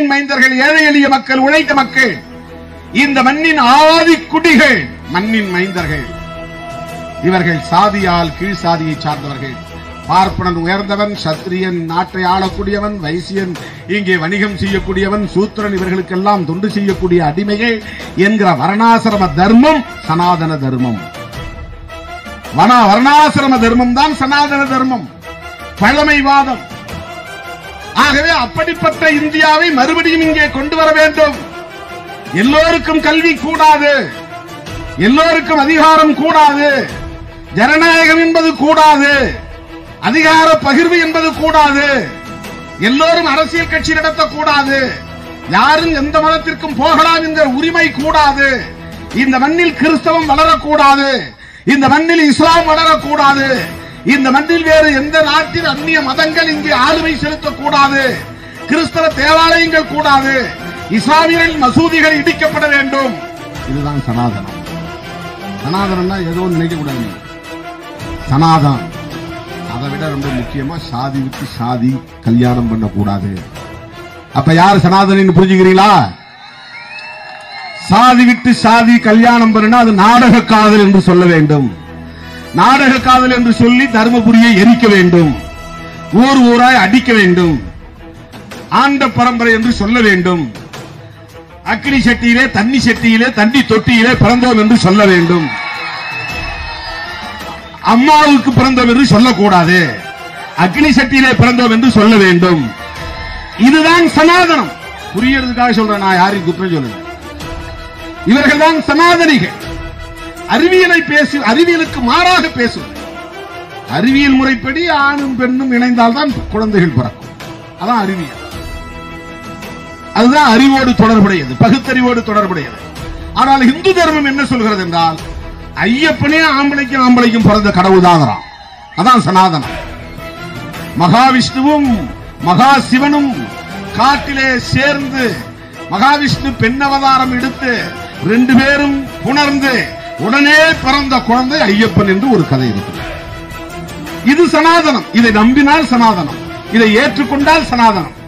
மண்ணின் மைந்தர்கள் ஏழை எளிய மக்கள் உழைத்த மக்கள் இந்த மண்ணின் ஆதி குடிகள் மண்ணின் மைந்தர்கள் இவர்கள் சாதியால் கீழ் சாதியை சார்ந்தவர்கள் பார்ப்பனன் உயர்ந்தவன் சத்திரியன் நாட்டை ஆளக்கூடியவன் வைசியன் இங்கே வணிகம் செய்யக்கூடியவன் சூத்திரன் இவர்களுக்கெல்லாம் தொண்டு செய்யக்கூடிய அடிமைகள் என்கிற வர்ணாசிரம தர்மம் சனாதன தர்மம் வன வர்ணாசிரம தர்மம் தான் சனாதன தர்மம் பழமைவாதம் ஆகவே அப்படிப்பட்ட இந்தியாவை மறுபடியும் இங்கே கொண்டு வர வேண்டும் எல்லோருக்கும் கல்வி கூடாது எல்லோருக்கும் அதிகாரம் கூடாது ஜனநாயகம் என்பது கூடாது அதிகார பகிர்வு என்பது கூடாது எல்லோரும் அரசியல் கட்சி நடத்தக்கூடாது யாரும் எந்த மதத்திற்கும் போகலாம் என்கிற உரிமை கூடாது இந்த மண்ணில் கிறிஸ்தவம் வளரக்கூடாது இந்த மண்ணில் இஸ்லாம் வளரக்கூடாது இந்த மண்ணில் வேறு எந்த நாட்டின் அந்நிய மதங்கள் இங்கே ஆளுமை செலுத்தக்கூடாது கிறிஸ்தவ தேவாலயங்கள் கூடாது இஸ்லாமியர்கள் மசூதிகள் இடிக்கப்பட வேண்டும் இதுதான் சனாதனம் சனாதனம்னா ஏதோ நினைக்க கூடாது சனாதனம் அதை விட ரொம்ப முக்கியமா சாதி விட்டு சாதி கல்யாணம் பண்ணக்கூடாது அப்ப யார் சனாதனின்னு புரிஞ்சுக்கிறீங்களா சாதி விட்டு சாதி கல்யாணம் பண்ணினா அது நாடக காதல் என்று சொல்ல வேண்டும் நாடக காதல் என்று சொல்லி தர்மபுரியை எரிக்க வேண்டும் ஊர் ஊராய் அடிக்க வேண்டும் ஆண்ட பரம்பரை என்று சொல்ல வேண்டும் அக்னி சட்டியிலே தண்ணி சட்டியிலே தண்ணி தொட்டியிலே பிறந்தோம் என்று சொல்ல வேண்டும் அம்மாவுக்கு பிறந்தோம் என்று சொல்லக்கூடாது அக்னி சட்டியிலே பிறந்தோம் என்று சொல்ல வேண்டும் இதுதான் சனாதனம் புரியறதுக்காக சொல்றேன் நான் யாரையும் குற்றம் சொல்லல இவர்கள் தான் சனாதனிகள் அறிவியலை பேசி அறிவியலுக்கு மாறாக பேசுவது அறிவியல் முறைப்படி ஆணும் பெண்ணும் இணைந்தால்தான் குழந்தைகள் பிறக்கும் அதான் அறிவியல் அதுதான் அறிவோடு தொடர்புடையது பகுத்தறிவோடு தொடர்புடையது ஆனால் இந்து தர்மம் என்ன சொல்கிறது என்றால் ஐயப்பனே ஆம்பளைக்கும் ஆம்பளைக்கும் பிறந்த கடவுள் தாங்கிறான் அதான் சனாதனம் மகாவிஷ்ணுவும் மகா சிவனும் காட்டிலே சேர்ந்து மகாவிஷ்ணு பெண் அவதாரம் எடுத்து ரெண்டு பேரும் புணர்ந்து உடனே பிறந்த குழந்தை ஐயப்பன் என்று ஒரு கதை இருக்கிறது இது சனாதனம் இதை நம்பினால் சனாதனம் இதை ஏற்றுக்கொண்டால் சனாதனம்